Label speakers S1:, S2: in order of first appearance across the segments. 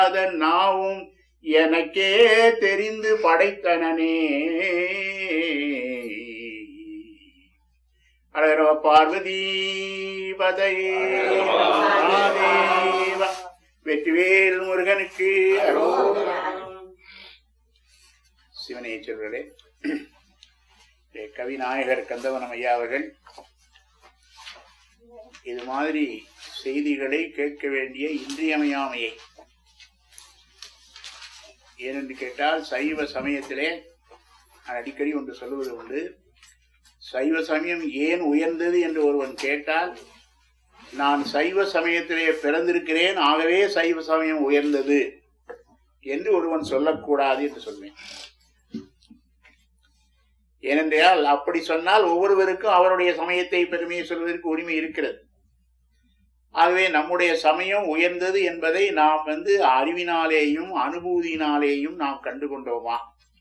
S1: அதன் நாவும் எனக்கே தெரிந்து படைத்தனனே அழகரவ பார்வதி பதையே மகாதேவ வெற்றிவேல் முருகனுக்கு அரோகரா. சிவனேஸ்வரர்களே ஏ, கவிநாயகர் கந்தவனம் ஐயா அவர்கள் இது மாதிரி செய்திகளை கேட்க வேண்டிய இன்றியமையாமையை ஏனென்று கேட்டால் சைவ சமயத்திலே நான் அடிக்கடி ஒன்று சொல்லுவது உண்டு சைவ சமயம் ஏன் உயர்ந்தது என்று ஒருவன் கேட்டால் நான் சைவ சமயத்திலே பிறந்திருக்கிறேன் ஆகவே சைவ சமயம் உயர்ந்தது என்று ஒருவன் சொல்லக்கூடாது என்று சொல்வேன் ஏனென்றால் அப்படி சொன்னால் ஒவ்வொருவருக்கும் அவருடைய சமயத்தை பெருமையை சொல்வதற்கு உரிமை இருக்கிறது ஆகவே நம்முடைய சமயம் உயர்ந்தது என்பதை நாம் வந்து அறிவினாலேயும் அனுபூதியினாலேயும் நாம் கண்டு கொண்டோமா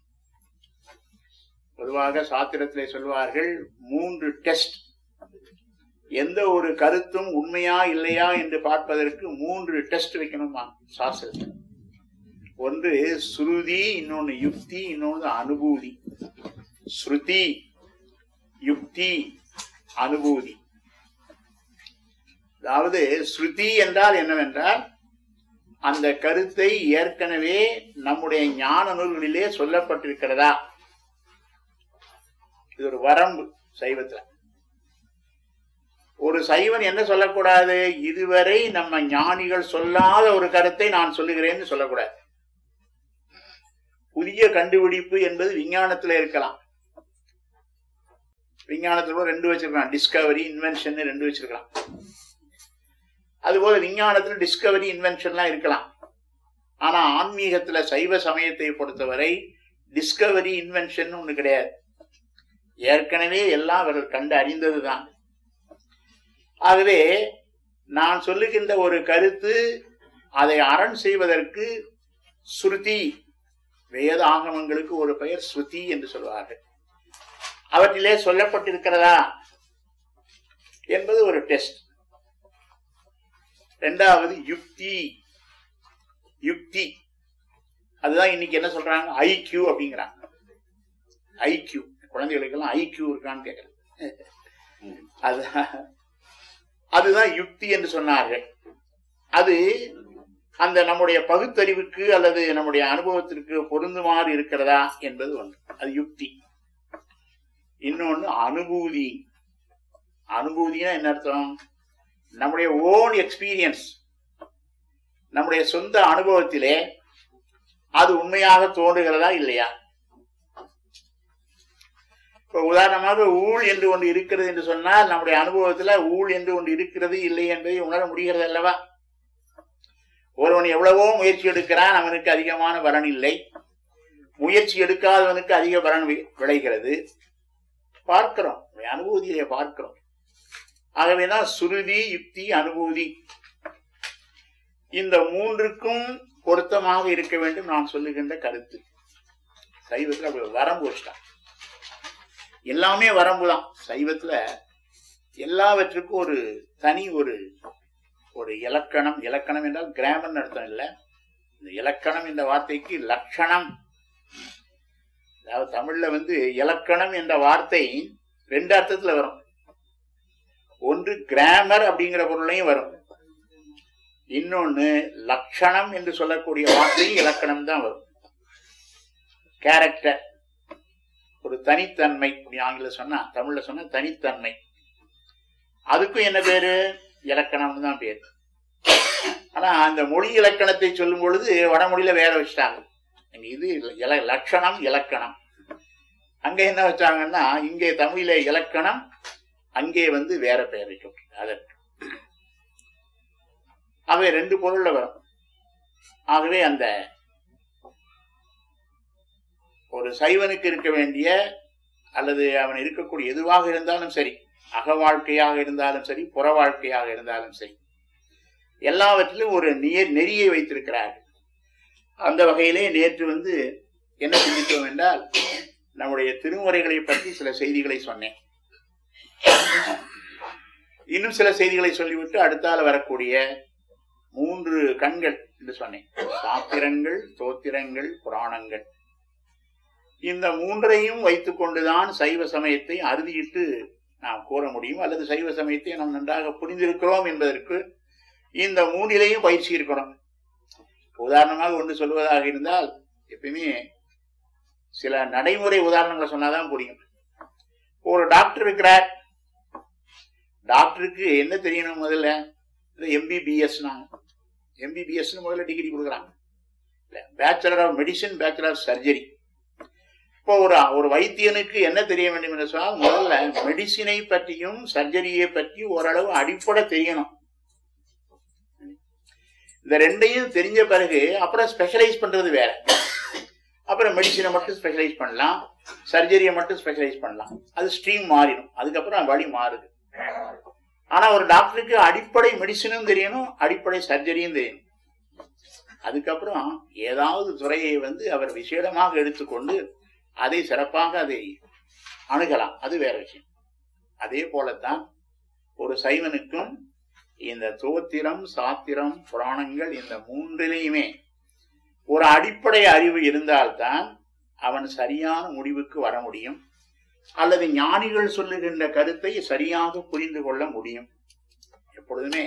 S1: பொதுவாக சாத்திரத்திலே சொல்வார்கள் மூன்று டெஸ்ட் எந்த ஒரு கருத்தும் உண்மையா இல்லையா என்று பார்ப்பதற்கு மூன்று டெஸ்ட் வைக்கணுமா சாஸ்திரத்தில் ஒன்று ஸ்ருதி இன்னொன்னு யுக்தி இன்னொன்று அனுபூதி ஸ்ருதி யுக்தி அனுபூதி அதாவது ஸ்ருதி என்றால் என்னவென்றால் அந்த கருத்தை ஏற்கனவே நம்முடைய ஞான நூல்களிலே சொல்லப்பட்டிருக்கிறதா இது ஒரு வரம்பு சைவத்துல ஒரு சைவன் என்ன சொல்லக்கூடாது இதுவரை நம்ம ஞானிகள் சொல்லாத ஒரு கருத்தை நான் சொல்லுகிறேன்னு சொல்லக்கூடாது புதிய கண்டுபிடிப்பு என்பது விஞ்ஞானத்துல இருக்கலாம் விஞ்ஞானத்துல கூட ரெண்டு வச்சிருக்கலாம் டிஸ்கவரி இன்வென்ஷன் ரெண்டு வச்சிருக்கலாம் அதுபோல விஞ்ஞானத்துல டிஸ்கவரி இன்வென்ஷன்லாம் இருக்கலாம் ஆனா ஆன்மீகத்துல சைவ சமயத்தை பொறுத்தவரை டிஸ்கவரி இன்வென்ஷன் ஒண்ணு கிடையாது ஏற்கனவே எல்லாம் அவர்கள் கண்டு அறிந்ததுதான் ஆகவே நான் சொல்லுகின்ற ஒரு கருத்து அதை அரண் செய்வதற்கு ஸ்ருதி வேத ஆகமங்களுக்கு ஒரு பெயர் ஸ்ருதி என்று சொல்வார்கள் அவற்றிலே சொல்லப்பட்டிருக்கிறதா என்பது ஒரு டெஸ்ட் ரெண்டாவது யுக்தி யுக்தி அதுதான் இன்னைக்கு என்ன சொல்றாங்க ஐக்யூ அப்படிங்கிறாங்க ஐக்யூ குழந்தைகளுக்கெல்லாம் ஐக்யூ இருக்கான்னு கேட்கறேன் அதுதான் அதுதான் யுக்தி என்று சொன்னார்கள் அது அந்த நம்முடைய பகுத்தறிவுக்கு அல்லது நம்முடைய அனுபவத்திற்கு பொருந்துமாறு இருக்கிறதா என்பது ஒன்று அது யுக்தி இன்னொன்னு அனுபூதி அனுபூதினா என்ன அர்த்தம் நம்முடைய ஓன் எக்ஸ்பீரியன்ஸ் நம்முடைய சொந்த அனுபவத்திலே அது உண்மையாக தோன்றுகிறதா இல்லையா இப்ப உதாரணமாக ஊழ் என்று ஒன்று இருக்கிறது என்று சொன்னால் நம்முடைய அனுபவத்துல ஊழ் என்று ஒன்று இருக்கிறது இல்லை என்பதை உணர முடிகிறது அல்லவா ஒருவன் எவ்வளவோ முயற்சி எடுக்கிறான் அவனுக்கு அதிகமான பலன் இல்லை முயற்சி எடுக்காதவனுக்கு அதிக பலன் வி- விளைகிறது பார்க்கிறோம் அனுபூதியை பார்க்கிறோம் ஆகவேதான் சுருதி யுக்தி அனுபூதி இந்த மூன்றுக்கும் பொருத்தமாக இருக்க வேண்டும் நான் சொல்லுகின்ற கருத்து சைவத்துல அப்படி ஒரு வரம்பு வச்சிட்டான் எல்லாமே வரம்பு தான் சைவத்துல எல்லாவற்றுக்கும் ஒரு தனி ஒரு ஒரு இலக்கணம் இலக்கணம் என்றால் கிராமர் அர்த்தம் இல்ல இந்த இலக்கணம் என்ற வார்த்தைக்கு லட்சணம் அதாவது தமிழ்ல வந்து இலக்கணம் என்ற வார்த்தை ரெண்டு அர்த்தத்துல வரும் ஒன்று கிராமர் அப்படிங்கிற பொருளையும் வரும் இன்னொன்னு லட்சணம் என்று சொல்லக்கூடிய வார்த்தையும் இலக்கணம் தான் வரும் கேரக்டர் ஒரு தனித்தன்மை அப்படி ஆங்கில சொன்னா தமிழ்ல சொன்னா தனித்தன்மை அதுக்கும் என்ன பேரு இலக்கணம்னு தான் பேரு ஆனா அந்த மொழி இலக்கணத்தை சொல்லும் பொழுது வடமொழியில வேற வச்சுட்டாங்க இங்க இது இல- லட்சணம் இலக்கணம் அங்க என்ன வச்சாங்கன்னா இங்கே தமிழில இலக்கணம் அங்கே வந்து வேற பெயர் வைக்கப்பட்டது அதற்கு ஆகவே ரெண்டு பொருள்ல வரும் ஆகவே அந்த ஒரு சைவனுக்கு இருக்க வேண்டிய அல்லது அவன் இருக்கக்கூடிய எதுவாக இருந்தாலும் சரி அக வாழ்க்கையாக இருந்தாலும் சரி புற வாழ்க்கையாக இருந்தாலும் சரி எல்லாவற்றிலும் ஒரு நிய- நெறியை வைத்திருக்கிறார்கள் அந்த வகையிலே நேற்று வந்து என்ன சிந்தித்தோம் என்றால் நம்முடைய திருமுறைகளை பற்றி சில செய்திகளை சொன்னேன் இன்னும் சில செய்திகளை சொல்லிவிட்டு அடுத்தால வரக்கூடிய மூன்று கண்கள் என்று சொன்னேன் சாத்திரங்கள் தோத்திரங்கள் புராணங்கள் இந்த மூன்றையும் வைத்துக் கொண்டுதான் சைவ சமயத்தை அறுதியிட்டு நாம் கூற முடியும் அல்லது சைவ சமயத்தை நாம் நன்றாக புரிந்திருக்கிறோம் என்பதற்கு இந்த மூன்றிலையும் பயிற்சி இருக்கணும் உதாரணமாக ஒன்று சொல்வதாக இருந்தால் எப்பயுமே சில நடைமுறை உதாரணங்களை சொன்னாதான் புரியும் ஒரு டாக்டர் இருக்கிறார் டாக்டருக்கு என்ன தெரியணும் முதல்ல எம்பிபிஎஸ் எம்பிபிஎஸ் முதல்ல டிகிரி கொடுக்குறாங்க bachelor of medicine bachelor of surgery இப்போ ஒரு ஒரு வைத்தியனுக்கு என்ன தெரிய வேண்டும் என்று சொன்னால் முதல்ல மெடிசினை பற்றியும் சர்ஜரியை பற்றியும் ஓரளவு அடிப்படை தெரியணும் இந்த ரெண்டையும் தெரிஞ்ச பிறகு அப்புறம் ஸ்பெஷலைஸ் பண்றது வேற அப்புறம் மெடிசினை மட்டும் ஸ்பெஷலைஸ் பண்ணலாம் சர்ஜரியை மட்டும் ஸ்பெஷலைஸ் பண்ணலாம் அது ஸ்ட்ரீம் மாறிடும் அதுக்கப்புறம் வழி மாறுது ஆனா ஒரு டாக்டருக்கு அடிப்படை மெடிசினும் தெரியணும் அடிப்படை சர்ஜரியும் தெரியணும் அதுக்கப்புறம் ஏதாவது துறையை வந்து அவர் விசேடமாக எடுத்துக்கொண்டு அதை சிறப்பாக அதை அணுகலாம் அது வேற விஷயம் அதே போலத்தான் ஒரு சைவனுக்கும் இந்த தோத்திரம் சாத்திரம் புராணங்கள் இந்த மூன்றிலையுமே ஒரு அடிப்படை அறிவு இருந்தால்தான் அவன் சரியான முடிவுக்கு வர முடியும் அல்லது ஞானிகள் சொல்லுகின்ற கருத்தை சரியாக புரிந்து கொள்ள முடியும் எப்பொழுதுமே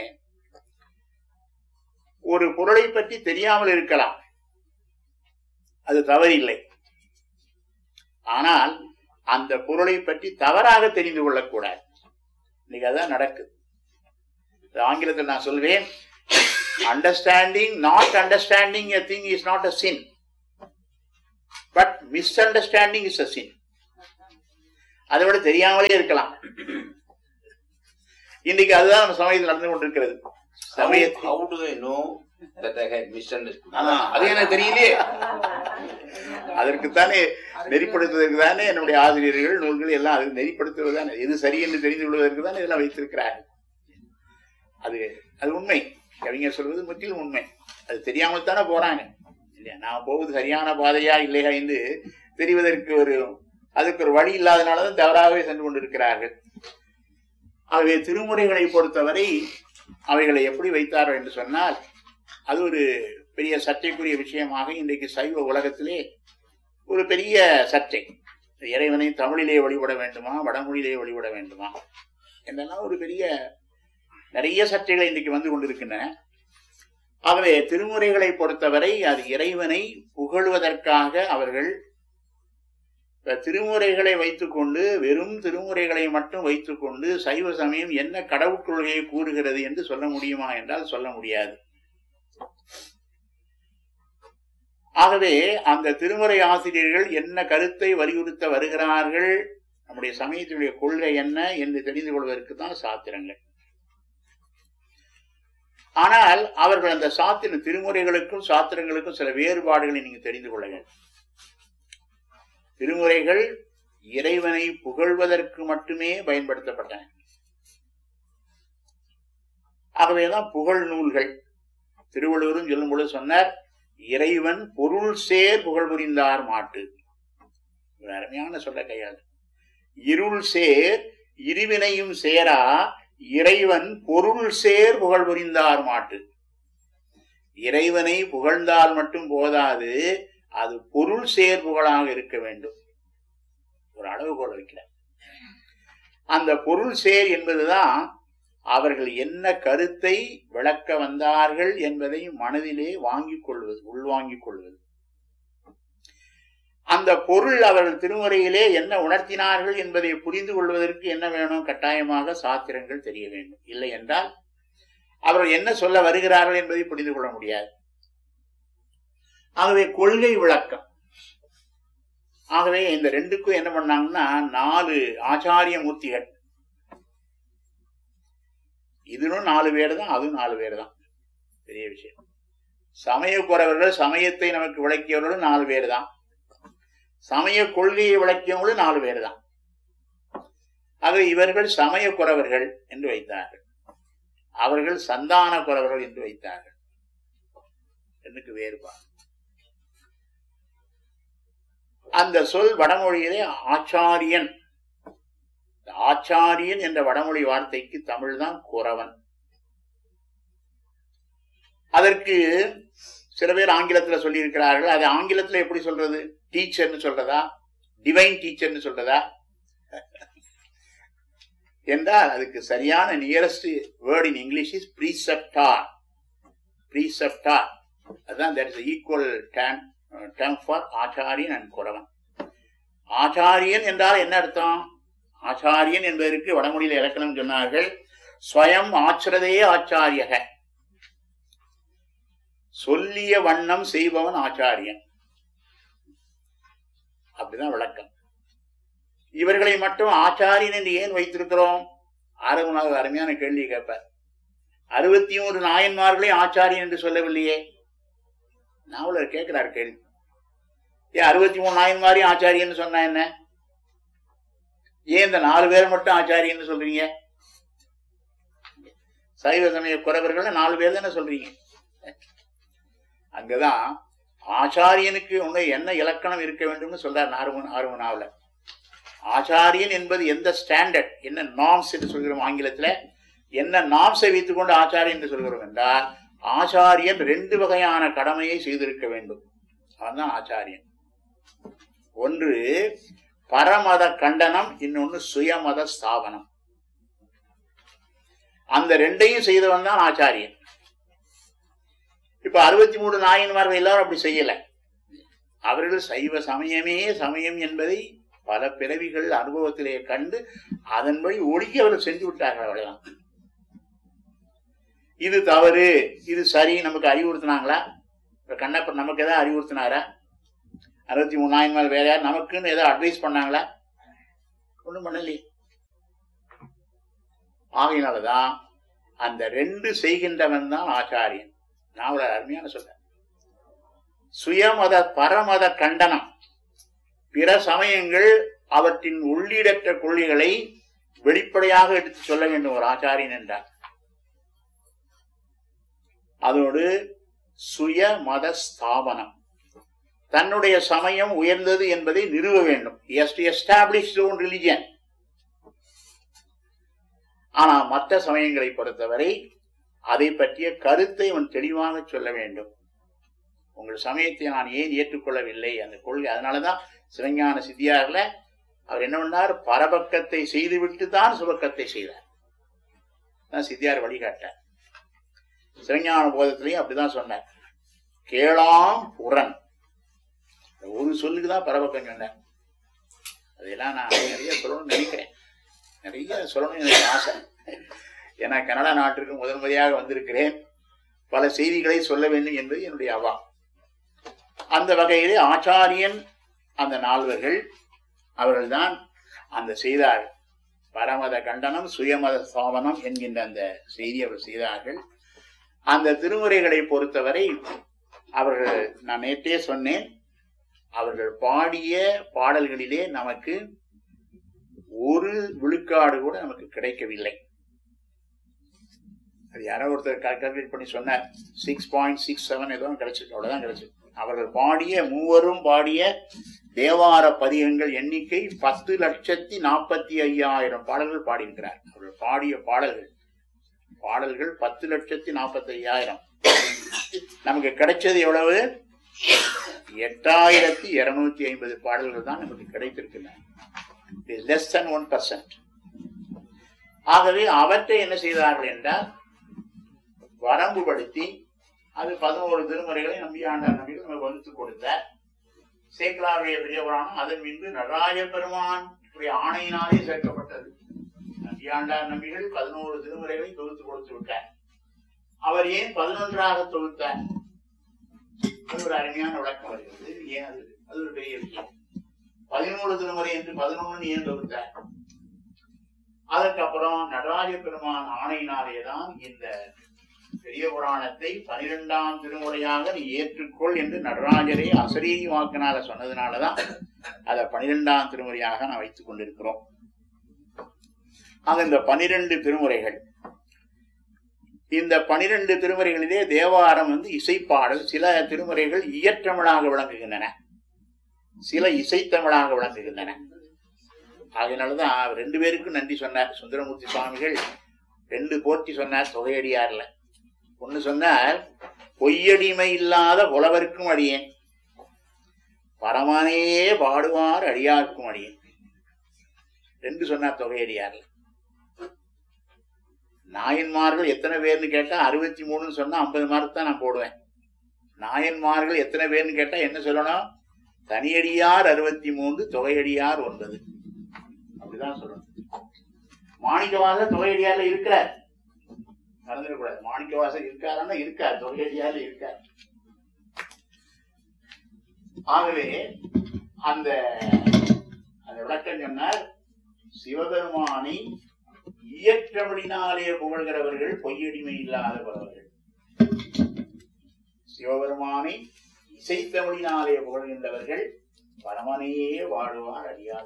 S1: ஒரு பொருளை பற்றி தெரியாமல் இருக்கலாம் அது தவறில்லை ஆனால் அந்த பொருளை பற்றி தவறாக தெரிந்து கொள்ளக்கூடாது இன்னைக்கு அதான் நடக்குது ஆங்கிலத்தில் நான் சொல்வேன் understanding not understanding a thing is not a sin but misunderstanding is a sin அதை விட தெரியாமலே இருக்கலாம் இன்னைக்கு அதுதான் நம்ம சமயத்தில் நடந்து கொண்டிருக்கிறது சமயத்தில்
S2: How do I know that I had misunderstood?
S1: ஆனா, அது எனக்கு தெரியலையே அதற்குத்தானே நெறிப்படுத்துவதற்கு தானே என்னுடைய ஆசிரியர்கள் நூல்கள் எல்லாம் அது நெறிப்படுத்துவது தானே எது சரி என்று தெரிந்து கொள்வதற்கு தானே இதெல்லாம் வைத்திருக்கிறார்கள் அது அது உண்மை கவிஞர் சொல்வது முற்றிலும் உண்மை அது தெரியாமல் தானே போறாங்க இல்லையா நான் போவது சரியான பாதையா இல்லையா என்று தெரிவதற்கு ஒரு அதுக்கு ஒரு வழி இல்லாதனாலதான் தவறாகவே சென்று கொண்டிருக்கிறார்கள் ஆகவே திருமுறைகளை பொறுத்தவரை அவைகளை எப்படி வைத்தார்கள் என்று சொன்னால் அது ஒரு பெரிய சர்ச்சைக்குரிய விஷயமாக இன்றைக்கு சைவ உலகத்திலே ஒரு பெரிய சர்ச்சை இறைவனை தமிழிலே வழிபட வேண்டுமா வடமொழியிலே வழிபட வேண்டுமா என்றெல்லாம் ஒரு பெரிய நிறைய சர்ச்சைகள் இன்றைக்கு வந்து கொண்டிருக்கின்றன ஆகவே திருமுறைகளை பொறுத்தவரை அது இறைவனை புகழ்வதற்காக அவர்கள் திருமுறைகளை வைத்துக்கொண்டு வெறும் திருமுறைகளை மட்டும் வைத்துக்கொண்டு சைவ சமயம் என்ன கடவுள் கொள்கையை கூறுகிறது என்று சொல்ல முடியுமா என்றால் சொல்ல முடியாது ஆகவே அந்த திருமுறை ஆசிரியர்கள் என்ன கருத்தை வலியுறுத்த வருகிறார்கள் நம்முடைய சமயத்தினுடைய கொள்கை என்ன என்று தெரிந்து கொள்வதற்கு தான் சாத்திரங்கள் ஆனால் அவர்கள் அந்த சாத்திர திருமுறைகளுக்கும் சாத்திரங்களுக்கும் சில வேறுபாடுகளை நீங்க தெரிந்து கொள்ள வேண்டும் திருமுறைகள் இறைவனை புகழ்வதற்கு மட்டுமே பயன்படுத்தப்பட்டன ஆகவேதான் புகழ் நூல்கள் திருவள்ளுவரும் சொல்லும் பொழுது சொன்னார் இறைவன் பொருள் சேர் புகழ் புரிந்தார் மாட்டு ஒரு அருமையான சொல்ல கையாள் இருள் சேர் இருவினையும் சேரா இறைவன் பொருள் சேர் புகழ் புரிந்தார் மாட்டு இறைவனை புகழ்ந்தால் மட்டும் போதாது அது பொருள் சேர் புகழாக இருக்க வேண்டும் ஒரு அளவுகோல் வைக்கிறார் அந்த பொருள் சேர் என்பதுதான் அவர்கள் என்ன கருத்தை விளக்க வந்தார்கள் என்பதை மனதிலே வாங்கிக் கொள்வது உள்வாங்கிக் கொள்வது அந்த பொருள் அவர்கள் திருமுறையிலே என்ன உணர்த்தினார்கள் என்பதை புரிந்து கொள்வதற்கு என்ன வேணும் கட்டாயமாக சாத்திரங்கள் தெரிய வேண்டும் இல்லை என்றால் அவர்கள் என்ன சொல்ல வருகிறார்கள் என்பதை புரிந்து கொள்ள முடியாது ஆகவே கொள்கை விளக்கம் ஆகவே இந்த ரெண்டுக்கும் என்ன பண்ணாங்கன்னா நாலு ஆச்சாரிய மூர்த்திகள் இதுவும் நாலு பேர் தான் அதுவும் நாலு பேர் தான் பெரிய விஷயம் சமய குறவர்கள் சமயத்தை நமக்கு விளக்கியவர்களும் நாலு பேர் தான் சமய கொள்கையை விளக்கியவங்களும் நாலு பேர் தான் ஆக இவர்கள் சமய குறவர்கள் என்று வைத்தார்கள் அவர்கள் சந்தான குறவர்கள் என்று வைத்தார்கள் எனக்கு வேறுபாடு அந்த சொல் வடமொழியிலே ஆச்சாரியன் ஆச்சாரியன் என்ற வடமொழி வார்த்தைக்கு தமிழ் தான் குறவன் அதற்கு சில பேர் ஆங்கிலத்துல சொல்லி இருக்கிறார்கள் அது ஆங்கிலத்துல எப்படி சொல்றது டீச்சர்னு சொல்றதா டிவைன் டீச்சர்னு சொல்றதா என்றால் அதுக்கு சரியான nearest word in English is preceptor preceptor அதுதான் that is equal term term for acharyan and kuravan ஆச்சாரியன் என்றால் என்ன அர்த்தம் ஆச்சாரியன் என்பதற்கு வடமொழியில் இலக்கணம் சொன்னார்கள் ஸ்வயம் ஆச்சிரதே ஆச்சாரியக சொல்லிய வண்ணம் செய்பவன் ஆச்சாரியன் அப்படிதான் விளக்கம் இவர்களை மட்டும் ஆச்சாரியன் என்று ஏன் வைத்திருக்கிறோம் ஆரம்பமாக அருமையான கேள்வி கேட்பார் அறுபத்தி மூன்று நாயன்மார்களை ஆச்சாரியன் என்று சொல்லவில்லையே நாவலர் கேட்கிறார் கேள்வி ஏன் அறுபத்தி மூணு நாயன்மாரையும் ஆச்சாரியன்னு சொன்னா என்ன ஏன் இந்த நாலு பேர் மட்டும் ஆச்சாரியன்னு சொல்றீங்க சைவ சமய குறவர்கள் நாலு பேர் தானே சொல்றீங்க அங்கதான் ஆச்சாரியனுக்கு உன்னை என்ன இலக்கணம் இருக்க வேண்டும்னு சொல்றார் ஆர்வன் ஆர்வனாவில் ஆச்சாரியன் என்பது எந்த ஸ்டாண்டர்ட் என்ன நாம்ஸ் என்று சொல்கிறோம் ஆங்கிலத்துல என்ன நாம்ஸை வைத்துக் கொண்டு ஆச்சாரியன் என்று சொல்கிறோம் என்றால் ஆச்சாரியன் ரெண்டு வகையான கடமையை செய்திருக்க வேண்டும் அவன்தான் ஆச்சாரியன் ஒன்று பரமத கண்டனம் இன்னொன்னு சுயமத ஸ்தாபனம் அந்த ரெண்டையும் செய்தவன் தான் ஆச்சாரியன் இப்ப அறுபத்தி மூணு நாயன்மார்கள் எல்லாரும் அப்படி செய்யல அவர்கள் சைவ சமயமே சமயம் என்பதை பல பிறவிகள் அனுபவத்திலே கண்டு அதன்படி ஒழுகி அவர்கள் செஞ்சு விட்டார்கள் அவ்வளவுதான் இது தவறு இது சரி நமக்கு அறிவுறுத்தினாங்களா இப்ப கண்ணப்பர் நமக்கு ஏதாவது அறிவுறுத்தினாரா அறுபத்தி மூணு நாயன்மார் வேற யார் நமக்குன்னு ஏதாவது அட்வைஸ் பண்ணாங்களா ஒண்ணும் பண்ணலையே ஆகையினாலதான் அந்த ரெண்டு செய்கின்றவன் தான் ஆச்சாரியன் நான் ஒரு அருமையான சொல்ல சுயமத பரமத கண்டனம் பிற சமயங்கள் அவற்றின் உள்ளீடற்ற கொள்கைகளை வெளிப்படையாக எடுத்து சொல்ல வேண்டும் ஒரு ஆச்சாரியன் என்றார் அதோடு சுய மத ஸ்தாபனம் தன்னுடைய சமயம் உயர்ந்தது என்பதை நிறுவ வேண்டும் எஸ்டாப்ளிஷ் ஓன் ரிலிஜன் ஆனா மற்ற சமயங்களை பொறுத்தவரை அதை பற்றிய கருத்தை அவன் தெளிவாக சொல்ல வேண்டும் உங்கள் சமயத்தை நான் ஏன் ஏற்றுக்கொள்ளவில்லை அந்த கொள்கை அதனாலதான் சிவஞான சித்தியார்ல அவர் என்ன பண்ணார் பரபக்கத்தை செய்துவிட்டு தான் சுபக்கத்தை செய்தார் தான் சித்தியார் வழிகாட்டார் சிவஞான போதத்திலையும் அப்படிதான் சொன்னார் கேளாம் புறன் ஒரு சொல்லுக்கு தான் பரபக்கம் சொன்னார் அதெல்லாம் நான் நிறைய சொல்லணும்னு நினைக்கிறேன் நிறைய சொல்லணும்னு எனக்கு ஆசை ஏன்னா கனடா நாட்டிற்கு முதல் முறையாக வந்திருக்கிறேன் பல செய்திகளை சொல்ல வேண்டும் என்பது என்னுடைய அவா அந்த வகையிலே ஆச்சாரியன் அந்த நால்வர்கள் அவர்கள்தான் அந்த செய்தார்கள் பரமத கண்டனம் சுயமத ஸ்தாபனம் என்கின்ற அந்த செய்தி அவர் செய்தார்கள் அந்த திருமுறைகளை பொறுத்தவரை அவர்கள் நான் நேற்றே சொன்னேன் அவர்கள் பாடிய பாடல்களிலே நமக்கு ஒரு விழுக்காடு கூட நமக்கு கிடைக்கவில்லை அது யாரோ ஒருத்தர் கால்குலேட் பண்ணி சொன்னார் சிக்ஸ் பாயிண்ட் சிக்ஸ் செவன் ஏதோ கிடைச்சிருக்கு அவ்வளவுதான் கிடைச்சிருக்கு அவர்கள் பாடிய மூவரும் பாடிய தேவார பதிகங்கள் எண்ணிக்கை பத்து லட்சத்தி நாற்பத்தி ஐயாயிரம் பாடல்கள் பாடியிருக்கிறார் அவர்கள் பாடிய பாடல்கள் பாடல்கள் பத்து லட்சத்தி நாற்பத்தி ஐயாயிரம் நமக்கு கிடைச்சது எவ்வளவு எட்டாயிரத்தி இருநூத்தி ஐம்பது பாடல்கள் தான் நமக்கு கிடைத்திருக்கின்றன லெஸ் than ஒன் பர்சன்ட் ஆகவே அவற்றை என்ன செய்தார்கள் என்றால் வரம்புபடுத்தி அது பதினோரு திருமுறைகளை நம்பி ஆண்டார் நம்பிகள் நமக்கு வகுத்து கொடுத்தார் சேக்கலாருடைய பெரியவரான அதன் பின்பு நடராஜ பெருமான் ஆணையினாலே சேர்க்கப்பட்டது நம்பியாண்டார் நம்பிகள் பதினோரு திருமுறைகளை தொகுத்து கொடுத்து விட்டார் அவர் ஏன் பதினொன்றாக தொகுத்தார் அது ஒரு அருமையான விளக்கம் வருகிறது ஏன் அது அது ஒரு பெரிய விஷயம் பதினோரு திருமுறை என்று பதினொன்னு ஏன் தொகுத்தார் அதற்கப்புறம் நடராஜ பெருமான் ஆணையினாலேதான் இந்த பெரிய புராணத்தை பனிரெண்டாம் திருமுறையாக நீ ஏற்றுக்கொள் என்று நடராஜரே அசரீரி வாக்கினால சொன்னதுனாலதான் அதை பனிரெண்டாம் திருமுறையாக நான் வைத்துக் கொண்டிருக்கிறோம் ஆக இந்த பனிரெண்டு திருமுறைகள் இந்த பனிரெண்டு திருமுறைகளிலே தேவாரம் வந்து இசைப்பாடல் சில திருமுறைகள் இயற்றமிழாக விளங்குகின்றன சில இசைத்தமிழாக விளங்குகின்றன அதனாலதான் அவர் ரெண்டு பேருக்கும் நன்றி சொன்னார் சுந்தரமூர்த்தி சுவாமிகள் ரெண்டு போற்றி சொன்னார் தொகையடியார்ல ஒண்ணு சொன்னார் பொய்யடிமை இல்லாத புலவர்க்கும் அடியேன் பரமனே பாடுவார் அடியார்க்கும் அடியேன் ரெண்டு சொன்னார் தொகையடியார்ல நாயன்மார்கள் எத்தனை பேர்னு கேட்டா அறுபத்தி மூணுன்னு சொன்னா ஐம்பது மார்க் தான் நான் போடுவேன் நாயன்மார்கள் எத்தனை பேர்னு கேட்டா என்ன சொல்லணும் தனியடியார் அறுபத்தி மூன்று தொகையடியார் ஒன்பது அப்படிதான் சொல்லணும் மாணிக்கவாசர் தொகையடியார்ல இருக்கிறார் மறந்துடக்கூடாது மாணிக்கவாசர் இருக்காருன்னா இருக்கார் தொகையடியார்ல இருக்கார் ஆகவே அந்த அந்த விளக்கம் சொன்னார் சிவபெருமானை இயற்றமிழினாலே புகழ்கிறவர்கள் பொய்யடிமை இல்லாதவர்கள் சிவபெருமானை இசைத்தமிழினாலே புகழ்கின்றவர்கள் பரமனையே வாழுவார் அடியார்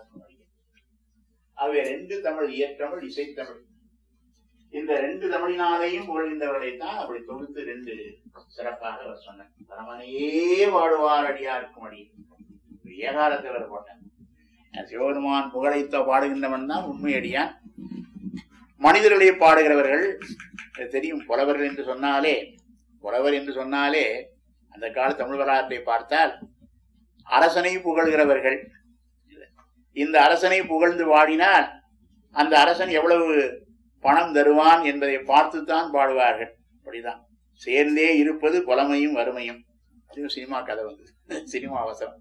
S1: அவை ரெண்டு தமிழ் இயற்றமிழ் இசைத்தமிழ் இந்த ரெண்டு தமிழினாலேயும் புகழ்கின்றவர்களை தான் அப்படி தொகுத்து ரெண்டு சிறப்பாக அவர் சொன்னார் பரமனையே வாழுவார் அடியாருக்கும் அடி ஏகாரத்தை வர போட்டேன் சிவபெருமான் புகழைத்த பாடுகின்றவன் தான் உண்மையடியான் மனிதர்களை பாடுகிறவர்கள் இது தெரியும் புலவர்கள் என்று சொன்னாலே புலவர் என்று சொன்னாலே அந்த கால தமிழ் வரலாற்றை பார்த்தால் அரசனை புகழ்கிறவர்கள் இந்த அரசனை புகழ்ந்து வாடினால் அந்த அரசன் எவ்வளவு பணம் தருவான் என்பதை பார்த்துத்தான் பாடுவார்கள் அப்படிதான் சேர்ந்தே இருப்பது புலமையும் வறுமையும் அதுவும் சினிமா கதை வந்து சினிமா அவசரம்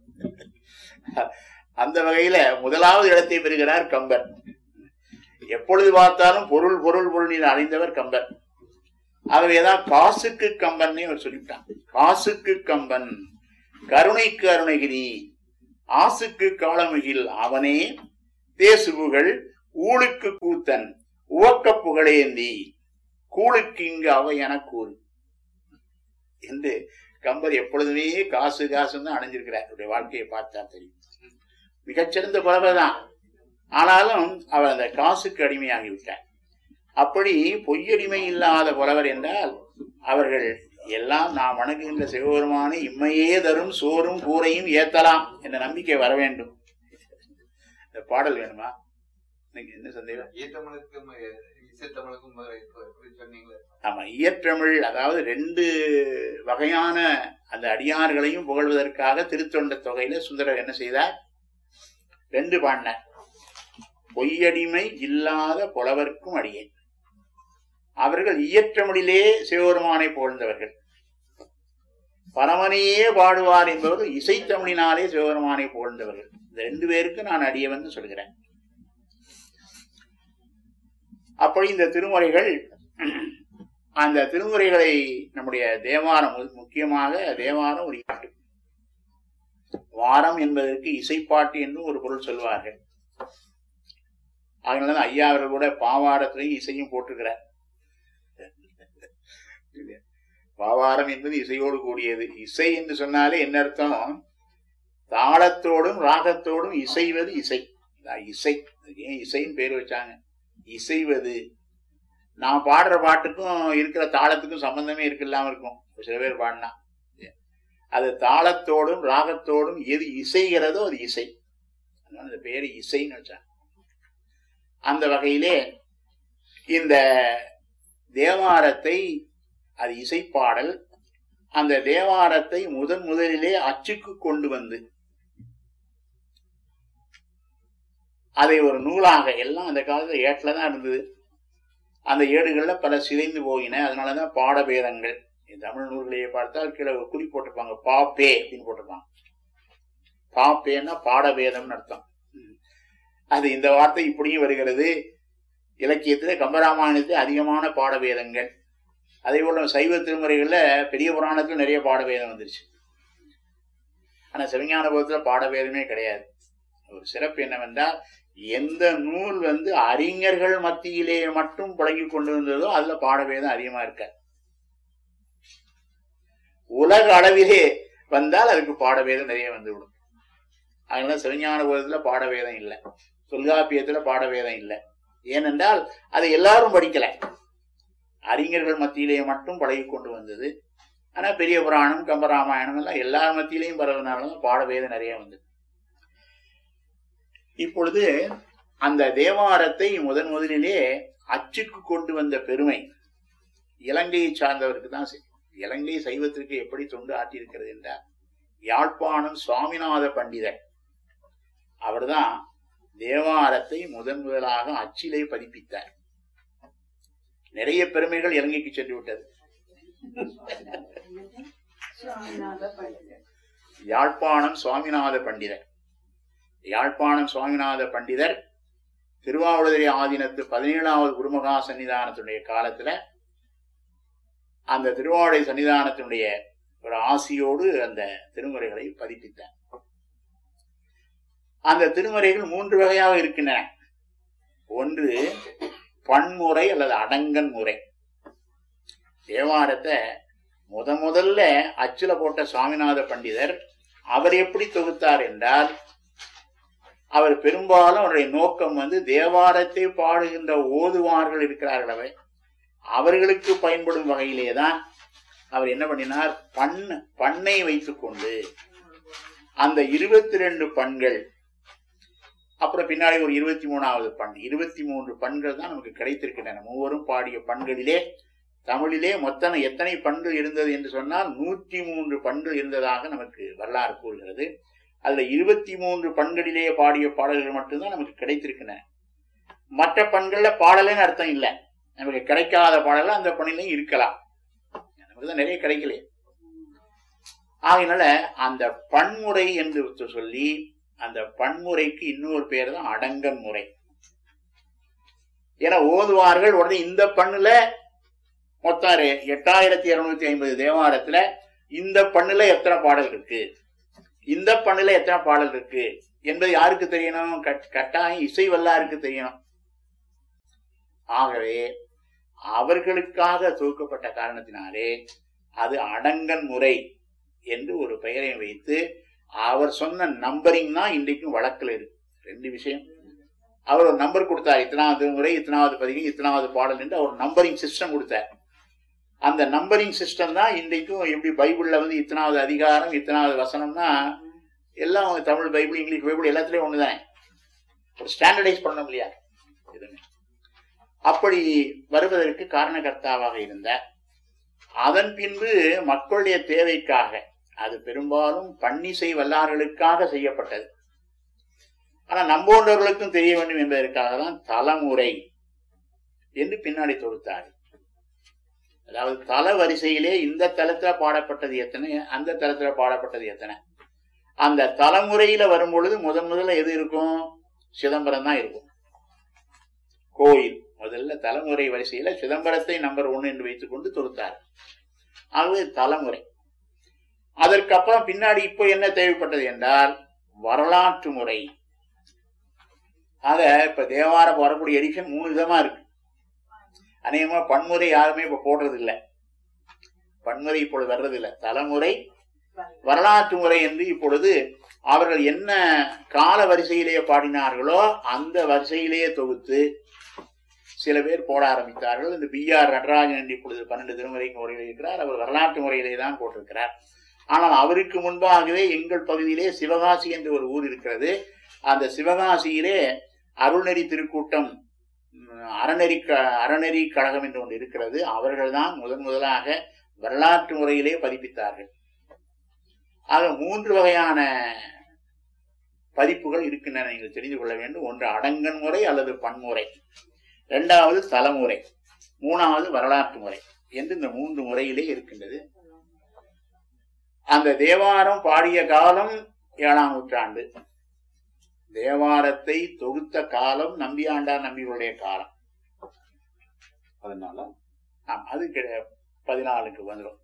S1: அந்த வகையில முதலாவது இடத்தை பெறுகிறார் கம்பர் எப்பொழுது பார்த்தாலும் பொருள் பொருள் பொருள் அறிந்தவர் கம்பர் ஆகவேதான் காசுக்கு கம்பன் அவர் சொல்லிவிட்டான் காசுக்கு கம்பன் கருணைக்கு அருணகிரி ஆசுக்கு காலமிகில் அவனே தேசுபுகள் ஊழுக்கு கூத்தன் உவக்க புகழேந்தி கூழுக்கு இங்கு அவை என கூறு என்று கம்பர் எப்பொழுதுமே காசு காசுன்னு தான் அணைஞ்சிருக்கிறார் அவருடைய வாழ்க்கையை பார்த்தா தெரியும் மிகச்சிறந்த புலவர் தான் ஆனாலும் அவர் அந்த காசுக்கு அடிமையாகி விட்டார் அப்படி பொய்யடிமை இல்லாத புலவர் என்றால் அவர்கள் எல்லாம் நாம் வணங்குகின்ற சிவபெருமானை இம்மையே தரும் சோறும் கூரையும் ஏத்தலாம் என்ற நம்பிக்கை வர வேண்டும் இந்த பாடல் வேணுமா நீங்க என்ன சந்தேகம்
S3: ஈத்தமிழுக்கும் இசைத்தமிழுக்கும் எப்படி சொன்னீங்களே
S1: ஆமா இயற்றமிழ் அதாவது ரெண்டு வகையான அந்த அடியார்களையும் புகழ்வதற்காக திருத்தொண்ட தொகையில சுந்தரர் என்ன செய்தார் ரெண்டு பாடினார் பொய்யடிமை இல்லாத புலவர்க்கும் அடியேன் அவர்கள் இயற்றமிழிலே சிவபெருமானை புகழ்ந்தவர்கள் பரமனையே பாடுவார் என்பவர்கள் இசைத்தமிழினாலே சிவபெருமானை புகழ்ந்தவர்கள் இந்த ரெண்டு பேருக்கு நான் அடியவன் சொல்கிறேன் அப்படி இந்த திருமுறைகள் அந்த திருமுறைகளை நம்முடைய தேவாரம் மு- முக்கியமாக தேவாரம் ஒரு பாட்டு வாரம் என்பதற்கு இசைப்பாட்டு என்றும் ஒரு பொருள் சொல்வார்கள் அதனாலதான் ஐயா அவர்கள் கூட பாவாரத்திலையும் இசையும் போட்டிருக்கிறார் பாவாரம் என்பது இசையோடு கூடியது இசை என்று சொன்னாலே என்ன அர்த்தம் தாளத்தோடும் ராகத்தோடும் இசைவது இசை அதான் இசை அதுக்கு ஏன் இசைன்னு பேர் வச்சாங்க இசைவது நான் பாடுற பாட்டுக்கும் இருக்கிற தாளத்துக்கும் சம்பந்தமே இருக்கு இல்லாம இருக்கும் சில பேர் பாடினா அது தாளத்தோடும் ராகத்தோடும் எது இசைகிறதோ அது இசை அதனால அந்த பேரு இசைன்னு வச்சாங்க அந்த வகையிலே இந்த தேவாரத்தை அது இசைப்பாடல் அந்த தேவாரத்தை முதன் முதலிலே அச்சுக்கு கொண்டு வந்து அதை ஒரு நூலாக எல்லாம் அந்த காலத்துல ஏட்டில தான் இருந்தது அந்த ஏடுகள்ல பல சிதைந்து போகின அதனாலதான் பாடபேதங்கள் இந்த தமிழ் நூல்களையே பார்த்தால் கீழே ஒரு குறி போட்டிருப்பாங்க பாப்பே அப்படின்னு போட்டிருப்பாங்க பாப்பேன்னா பாடபேதம்னு அர்த்தம் அது இந்த வார்த்தை இப்படியும் வருகிறது இலக்கியத்துல கம்பராமாயணத்துல அதிகமான பாடபேதங்கள் அதே போல சைவ திருமுறைகள்ல பெரிய புராணத்துல நிறைய பாடபேதம் வந்துருச்சு ஆனா சிவஞான போகத்துல பாடபேதமே கிடையாது ஒரு சிறப்பு என்னவென்றால் எந்த நூல் வந்து அறிஞர்கள் மத்தியிலே மட்டும் புழங்கி கொண்டு வந்ததோ அதுல பாடபேதம் அதிகமா இருக்காது உலக அளவிலே வந்தால் அதுக்கு பாடபேதம் நிறைய வந்துவிடும் அதனால சிவஞான போதத்துல பாடபேதம் இல்லை தொல்காப்பியத்துல பாடபேதம் இல்லை ஏனென்றால் அதை எல்லாரும் படிக்கல அறிஞர்கள் மத்தியிலே மட்டும் பழகி கொண்டு வந்தது ஆனா பெரிய புராணம் கம்பராமாயணம் எல்லாம் எல்லார் மத்தியிலையும் பரவனாலும் பாடபேதம் நிறைய வந்தது இப்பொழுது அந்த தேவாரத்தை முதன் முதலிலே அச்சுக்கு கொண்டு வந்த பெருமை இலங்கையை சார்ந்தவருக்கு தான் சரி இலங்கை சைவத்திற்கு எப்படி தொண்டு ஆற்றியிருக்கிறது என்றால் யாழ்ப்பாணம் சுவாமிநாத பண்டிதர் அவர்தான் தேவாரத்தை முதன் முதலாக அச்சிலே பதிப்பித்தார் நிறைய பெருமைகள் இலங்கைக்கு சென்று விட்டது யாழ்ப்பாணம் சுவாமிநாத பண்டிதர் யாழ்ப்பாணம் சுவாமிநாத பண்டிதர் திருவாவூதுரை ஆதீனத்து பதினேழாவது குருமகா சன்னிதானத்தினுடைய காலத்துல அந்த திருவாவூரை சன்னிதானத்தினுடைய ஒரு ஆசியோடு அந்த திருமுறைகளை பதிப்பித்தார் அந்த திருமுறைகள் மூன்று வகையாக இருக்கின்றன ஒன்று பன்முறை அல்லது அடங்கன் முறை தேவாரத்தை முத முதல்ல அச்சுல போட்ட சுவாமிநாத பண்டிதர் அவர் எப்படி தொகுத்தார் என்றால் அவர் பெரும்பாலும் அவருடைய நோக்கம் வந்து தேவாரத்தை பாடுகின்ற ஓதுவார்கள் இருக்கிறார்களவே அவர்களுக்கு பயன்படும் வகையிலே தான் அவர் என்ன பண்ணினார் பண் பண்ணை வைத்துக்கொண்டு அந்த இருபத்தி ரெண்டு பண்கள் அப்புறம் பின்னாடி ஒரு இருபத்தி மூணாவது பண் இருபத்தி மூன்று பண்கள் தான் நமக்கு கிடைத்திருக்கின்றன மூவரும் பாடிய பண்களிலே தமிழிலே மொத்தம் எத்தனை பண்கள் இருந்தது என்று சொன்னால் நூற்றி மூன்று பண்கள் இருந்ததாக நமக்கு வரலாறு கூறுகிறது அதுல இருபத்தி மூன்று பண்களிலே பாடிய பாடல்கள் மட்டும்தான் நமக்கு கிடைத்திருக்கின்றன மற்ற பண்கள்ல பாடலேன்னு அர்த்தம் இல்லை நமக்கு கிடைக்காத பாடல்கள் அந்த பணிலையும் இருக்கலாம் நமக்கு தான் நிறைய கிடைக்கலையே ஆகையினால அந்த பன்முறை என்று சொல்லி அந்த பன்முறைக்கு இன்னொரு பேர் தான் அடங்கன் முறை என ஓதுவார்கள் உடனே இந்த பண்ணுல மொத்தம் எட்டாயிரத்தி இருநூத்தி ஐம்பது தேவாரத்துல இந்த பண்ணுல எத்தனை பாடல் இருக்கு இந்த பண்ணுல எத்தனை பாடல் இருக்கு என்பது யாருக்கு தெரியணும் கட்- கட்டாயம் இசை வல்லாருக்கு தெரியணும் ஆகவே அவர்களுக்காக தொகுக்கப்பட்ட காரணத்தினாலே அது அடங்கன் முறை என்று ஒரு பெயரை வைத்து அவர் சொன்ன நம்பரிங் தான் இன்றைக்கும் வழக்கில் இருக்கு ரெண்டு விஷயம் அவர் ஒரு நம்பர் கொடுத்தார் இத்தனாவது முறை இத்தனாவது பதிகம் இத்தனாவது பாடல் என்று அவர் நம்பரிங் சிஸ்டம் கொடுத்தார் அந்த நம்பரிங் சிஸ்டம் தான் இன்றைக்கும் எப்படி பைபிள்ல வந்து இத்தனாவது அதிகாரம் இத்தனாவது வசனம்னா எல்லாம் தமிழ் பைபிள் இங்கிலீஷ் பைபிள் எல்லாத்துலயும் ஒண்ணுதானே ஒரு ஸ்டாண்டர்டைஸ் பண்ணணும் இல்லையா எதுவுமே அப்படி வருவதற்கு காரணகர்த்தாவாக இருந்த அதன் பின்பு மக்களுடைய தேவைக்காக அது பெரும்பாலும் பன்னிசை வல்லார்களுக்காக செய்யப்பட்டது ஆனா நம்போன்றவர்களுக்கும் தெரிய வேண்டும் என்பதற்காக தான் தலைமுறை என்று பின்னாடி தொடுத்தார் அதாவது தல வரிசையிலே இந்த தலத்துல பாடப்பட்டது எத்தனை அந்த தலத்துல பாடப்பட்டது எத்தனை அந்த தலைமுறையில வரும் பொழுது முதன் முதல்ல எது இருக்கும் சிதம்பரம் தான் இருக்கும் கோயில் முதல்ல தலைமுறை வரிசையில சிதம்பரத்தை நம்பர் ஒன்னு என்று வைத்துக் கொண்டு தொடுத்தார் ஆகவே தலைமுறை அதற்கப்புறம் பின்னாடி இப்போ என்ன தேவைப்பட்டது என்றால் வரலாற்று முறை ஆக இப்ப தேவாரம் வரக்கூடிய எடிஷன் மூணு விதமா இருக்கு அநேகமா பன்முறை யாருமே இப்ப போடுறது இல்ல பன்முறை இப்பொழுது வர்றது இல்ல தலைமுறை வரலாற்று முறை என்று இப்பொழுது அவர்கள் என்ன கால வரிசையிலேயே பாடினார்களோ அந்த வரிசையிலேயே தொகுத்து சில பேர் போட ஆரம்பித்தார்கள் இந்த பி ஆர் நடராஜன் என்று இப்பொழுது பன்னெண்டு திருமுறைக்கு முறையில் இருக்கிறார் அவர் வரலாற்று முறையிலே தான் போட்டிருக்கிறார் ஆனால் அவருக்கு முன்பாகவே எங்கள் பகுதியிலே சிவகாசி என்று ஒரு ஊர் இருக்கிறது அந்த சிவகாசியிலே அருள்நெறி திருக்கூட்டம் ம், அறநெறி க- அறநெறி கழகம் என்று ஒன்று இருக்கிறது அவர்கள்தான் முதன் முதலாக வரலாற்று முறையிலே பதிப்பித்தார்கள் ஆக மூன்று வகையான பதிப்புகள் இருக்கின்றன நீங்கள் தெரிந்து கொள்ள வேண்டும் ஒன்று அடங்கன் முறை அல்லது பன்முறை இரண்டாவது தலைமுறை மூணாவது வரலாற்று முறை என்று இந்த மூன்று முறையிலே இருக்கின்றது அந்த தேவாரம் பாடிய காலம் ஏழாம் நூற்றாண்டு தேவாரத்தை தொகுத்த காலம் நம்பியாண்டார் நம்பிகளுடைய காலம்
S2: அதனால
S1: ஆம், அது கிடை- பதினாலுக்கு வந்துடும்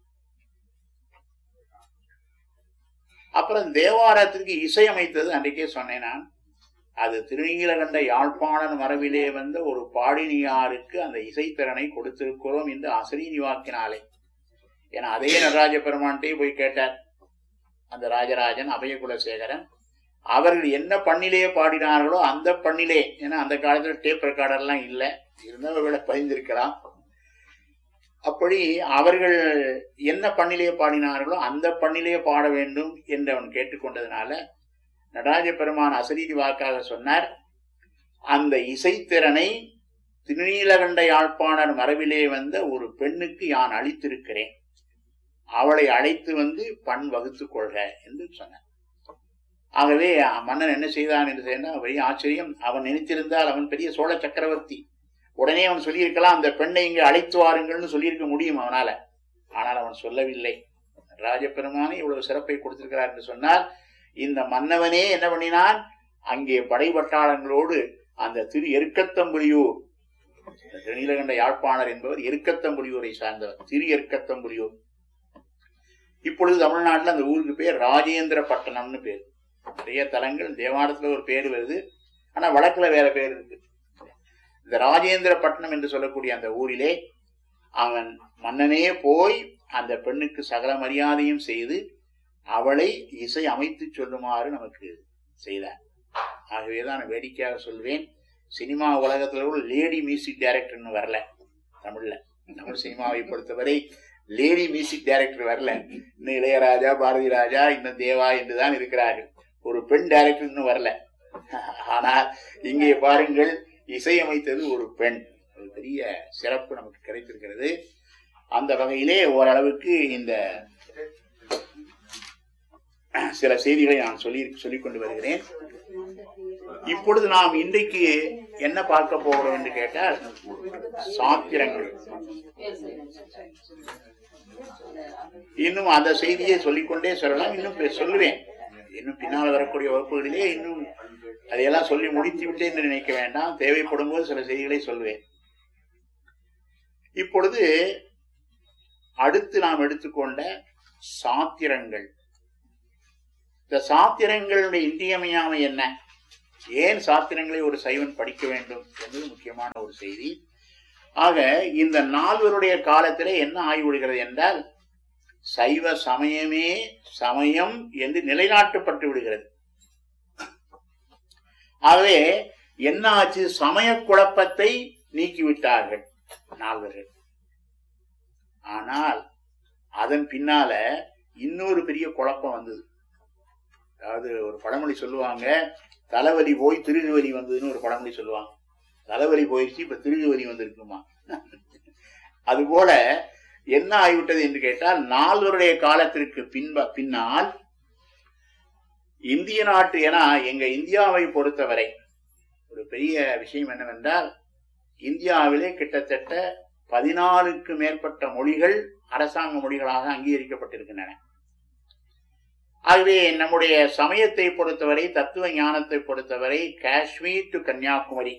S1: அப்புறம் தேவாரத்திற்கு இசையமைத்தது அன்றைக்கே சொன்னேன் நான் அது திருநீலகண்ட யாழ்ப்பாணன் மரபிலே வந்த ஒரு பாடினியாருக்கு அந்த இசைத்திறனை கொடுத்திருக்கிறோம் என்று அசரீனி வாக்கினாலே ஏன்னா அதே நடராஜ பெருமான்ட்டே போய் கேட்டார் அந்த ராஜராஜன் அபயகுலசேகரன் அவர்கள் என்ன பண்ணிலே பாடினார்களோ அந்த பண்ணிலே ஏன்னா அந்த காலத்துல டேப் ரெக்கார்டர்லாம் இல்லை இருந்தவர்களை பதிந்திருக்கலாம் அப்படி அவர்கள் என்ன பண்ணிலே பாடினார்களோ அந்த பண்ணிலே பாட வேண்டும் என்று அவன் கேட்டுக்கொண்டதுனால நடராஜ பெருமான் அசரீதி வாக்காக சொன்னார் அந்த இசைத்திறனை திருநீலகண்ட யாழ்ப்பாணர் மரபிலே வந்த ஒரு பெண்ணுக்கு யான் அளித்திருக்கிறேன் அவளை அழைத்து வந்து பண் வகுத்து கொள்க என்று சொன்னார் ஆகவே மன்னன் என்ன செய்தான் என்று சொன்னால் பெரிய ஆச்சரியம் அவன் நினைத்திருந்தால் அவன் பெரிய சோழ சக்கரவர்த்தி உடனே அவன் சொல்லியிருக்கலாம் அந்த பெண்ணை இங்கு அழைத்து வாருங்கள்னு சொல்லியிருக்க முடியும் அவனால ஆனால் அவன் சொல்லவில்லை ராஜபெருமானே இவ்வளவு சிறப்பை கொடுத்திருக்கிறார் என்று சொன்னால் இந்த மன்னவனே என்ன பண்ணினான் அங்கே படைபட்டாளங்களோடு அந்த திரு எருக்கத்தம்புலியூர் நீலகண்ட யாழ்ப்பாணர் என்பவர் எருக்கத்தம்புலியூரை சார்ந்தவர் திரு எருக்கத்தம்புலியூர் இப்பொழுது தமிழ்நாட்டில் அந்த ஊருக்கு பேர் ராஜேந்திர பட்டணம்னு பேர் நிறைய தலங்கள் தேவாரத்துல ஒரு பேர் வருது ஆனா வழக்குல வேற பேர் இருக்கு இந்த ராஜேந்திர பட்டணம் என்று சொல்லக்கூடிய அந்த ஊரிலே அவன் மன்னனே போய் அந்த பெண்ணுக்கு சகல மரியாதையும் செய்து அவளை இசை அமைத்து சொல்லுமாறு நமக்கு செய்தார் ஆகவேதான் நான் வேடிக்கையாக சொல்வேன் சினிமா உலகத்துல கூட லேடி மியூசிக் டைரக்டர்னு வரல தமிழ்ல தமிழ் சினிமாவை பொறுத்தவரை லேடி மியூசிக் டைரக்டர் வரல இன்னும் இளையராஜா பாரதி ராஜா இன்னும் தேவா என்றுதான் இருக்கிறார்கள் ஒரு பெண் டைரக்டர் இன்னும் வரல ஆனால் இங்கே பாருங்கள் இசையமைத்தது ஒரு பெண் ஒரு பெரிய சிறப்பு நமக்கு கிடைத்திருக்கிறது அந்த வகையிலே ஓரளவுக்கு இந்த சில செய்திகளை நான் சொல்லி சொல்லிக் கொண்டு வருகிறேன் இப்பொழுது நாம் இன்றைக்கு என்ன பார்க்க போகிறோம் என்று கேட்டால் சாத்திரங்கள் இன்னும் அந்த செய்தியை சொல்லிக்கொண்டே சொல்லலாம் இன்னும் பே- சொல்லுவேன் இன்னும் பின்னால் வரக்கூடிய வகுப்புகளிலே இன்னும் அதையெல்லாம் சொல்லி முடித்து விட்டேன் என்று நினைக்க வேண்டாம் தேவைப்படும் போது சில செய்திகளை சொல்வேன் இப்பொழுது அடுத்து நாம் எடுத்துக்கொண்ட சாத்திரங்கள் இந்த சாத்திரங்களுடைய இன்றியமையாமை என்ன ஏன் சாத்திரங்களை ஒரு சைவன் படிக்க வேண்டும் என்பது முக்கியமான ஒரு செய்தி ஆக இந்த நால்வருடைய காலத்திலே என்ன ஆகிவிடுகிறது என்றால் சைவ சமயமே சமயம் என்று நிலைநாட்டப்பட்டு விடுகிறது ஆகவே என்ன ஆச்சு சமய குழப்பத்தை நீக்கிவிட்டார்கள் நால்வர்கள் ஆனால் அதன் பின்னால இன்னொரு பெரிய குழப்பம் வந்தது அதாவது ஒரு பழமொழி சொல்லுவாங்க தலைவலி போய் திருகுவலி வந்ததுன்னு ஒரு பழமொழி சொல்லுவாங்க தலைவலி போயிடுச்சு இப்ப திருகுவலி வந்திருக்குமா அதுபோல என்ன ஆகிவிட்டது என்று கேட்டால் நால்வருடைய காலத்திற்கு பின்ப பின்னால் இந்திய நாட்டு ஏன்னா எங்க இந்தியாவை பொறுத்தவரை ஒரு பெரிய விஷயம் என்னவென்றால் இந்தியாவிலே கிட்டத்தட்ட பதினாலுக்கு மேற்பட்ட மொழிகள் அரசாங்க மொழிகளாக அங்கீகரிக்கப்பட்டிருக்கின்றன ஆகவே நம்முடைய சமயத்தை பொறுத்தவரை தத்துவ ஞானத்தை பொறுத்தவரை காஷ்மீர் டு கன்னியாகுமரி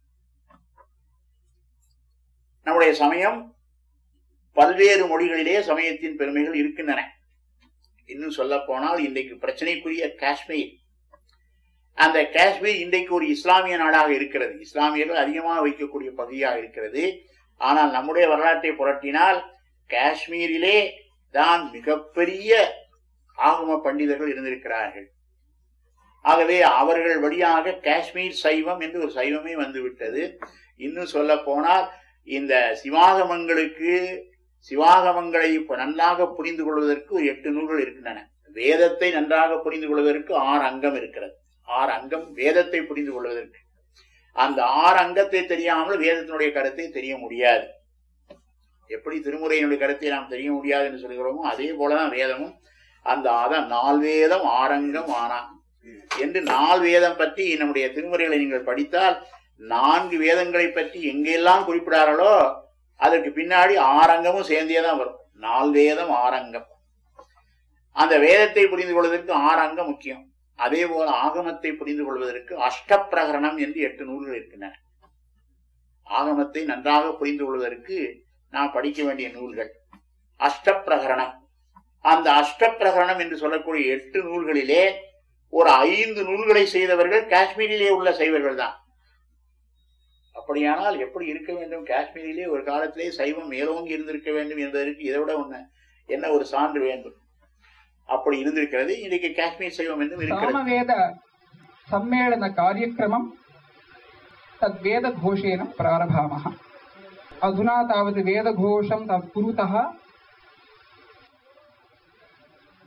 S1: நம்முடைய சமயம் பல்வேறு மொழிகளிலே சமயத்தின் பெருமைகள் இருக்கின்றன இன்னும் சொல்ல போனால் இன்றைக்கு பிரச்சனைக்குரிய காஷ்மீர் அந்த காஷ்மீர் இன்றைக்கு ஒரு இஸ்லாமிய நாடாக இருக்கிறது இஸ்லாமியர்கள் அதிகமாக வைக்கக்கூடிய பகுதியாக இருக்கிறது ஆனால் நம்முடைய வரலாற்றை புரட்டினால் காஷ்மீரிலே தான் மிகப்பெரிய ஆகம பண்டிதர்கள் இருந்திருக்கிறார்கள் ஆகவே அவர்கள் வழியாக காஷ்மீர் சைவம் என்று ஒரு சைவமே வந்துவிட்டது இன்னும் சொல்ல போனால் இந்த சிவாகமங்களுக்கு சிவாகமங்களை இப்ப நன்றாக புரிந்து கொள்வதற்கு ஒரு எட்டு நூல்கள் இருக்கின்றன வேதத்தை நன்றாக புரிந்து கொள்வதற்கு ஆறு அங்கம் இருக்கிறது ஆறு அங்கம் வேதத்தை புரிந்து கொள்வதற்கு அந்த ஆறு அங்கத்தை தெரியாமல் வேதத்தினுடைய கருத்தை தெரிய முடியாது எப்படி திருமுறையினுடைய கருத்தை நாம் தெரிய முடியாது என்று சொல்கிறோமோ அதே போலதான் வேதமும் அந்த அதான் நால் வேதம் ஆரங்கம் ஆனா என்று நால் வேதம் பற்றி நம்முடைய திருமுறைகளை நீங்கள் படித்தால் நான்கு வேதங்களை பற்றி எங்கெல்லாம் குறிப்பிடார்களோ அதற்கு பின்னாடி ஆரங்கமும் சேர்ந்தே தான் வரும் நால் வேதம் ஆரங்கம் அந்த வேதத்தை புரிந்து கொள்வதற்கு ஆரங்கம் முக்கியம் அதே போல ஆகமத்தை புரிந்து கொள்வதற்கு அஷ்டப்பிரகரணம் என்று எட்டு நூல்கள் இருக்கின்றன ஆகமத்தை நன்றாக புரிந்து கொள்வதற்கு நாம் படிக்க வேண்டிய நூல்கள் அஷ்டப்பிரகரணம் அந்த அஷ்டப்பிரகரணம் என்று சொல்லக்கூடிய எட்டு நூல்களிலே ஒரு ஐந்து நூல்களை செய்தவர்கள் காஷ்மீரிலே உள்ள சைவர்கள் தான் அப்படியானால் எப்படி இருக்க வேண்டும் காஷ்மீரிலே ஒரு காலத்திலே சைவம் மேலோங்கி இருந்திருக்க வேண்டும் என்பதற்கு இதை விட ஒண்ணு என்ன ஒரு சான்று வேண்டும் அப்படி இருந்திருக்கிறது இன்னைக்கு காஷ்மீர் சைவம் என்றும் இருக்கிறது
S4: सामवेद सम्मेलन कार्यक्रमं तद्वेदघोषेण प्रारभामः अधुना तावत् वेदघोषं तत् कुरुतः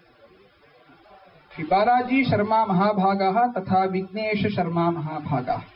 S4: श्री बालाजी शर्मा महाभागाः तथा विघ्नेश शर्मा महाभागाः